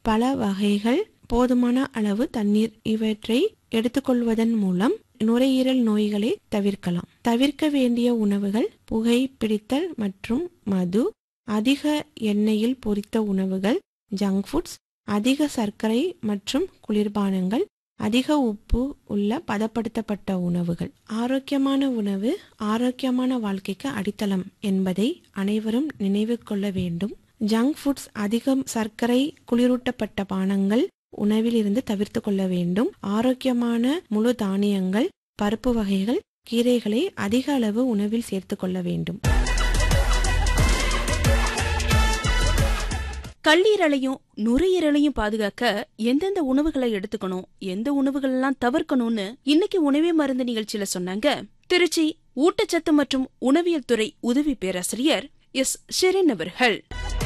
பல வகைகள் போதுமான அளவு தண்ணீர் இவற்றை எடுத்துக்கொள்வதன் மூலம் நுரையீரல் நோய்களை தவிர்க்கலாம் தவிர்க்க வேண்டிய உணவுகள் புகை பிடித்தல் மற்றும் மது அதிக எண்ணெயில் பொரித்த உணவுகள் ஜங்க் ஃபுட்ஸ் அதிக சர்க்கரை மற்றும் குளிர்பானங்கள் அதிக உப்பு உள்ள பதப்படுத்தப்பட்ட உணவுகள் ஆரோக்கியமான உணவு ஆரோக்கியமான வாழ்க்கைக்கு அடித்தளம் என்பதை அனைவரும் நினைவு கொள்ள வேண்டும் ஜங்க் ஃபுட்ஸ் அதிகம் சர்க்கரை குளிரூட்டப்பட்ட பானங்கள் உணவில் இருந்து தவிர்த்து கொள்ள வேண்டும் ஆரோக்கியமான முழு தானியங்கள் பருப்பு வகைகள் கீரைகளை அதிக அளவு உணவில் சேர்த்து கொள்ள வேண்டும் கல்லீரலையும் நுரையீரலையும் பாதுகாக்க எந்தெந்த உணவுகளை எடுத்துக்கணும் எந்த உணவுகள் எல்லாம் தவிர்க்கணும்னு இன்னைக்கு உணவே மருந்து நிகழ்ச்சியில சொன்னாங்க திருச்சி ஊட்டச்சத்து மற்றும் உணவியல் துறை உதவி பேராசிரியர் எஸ் ஷெரின் அவர்கள்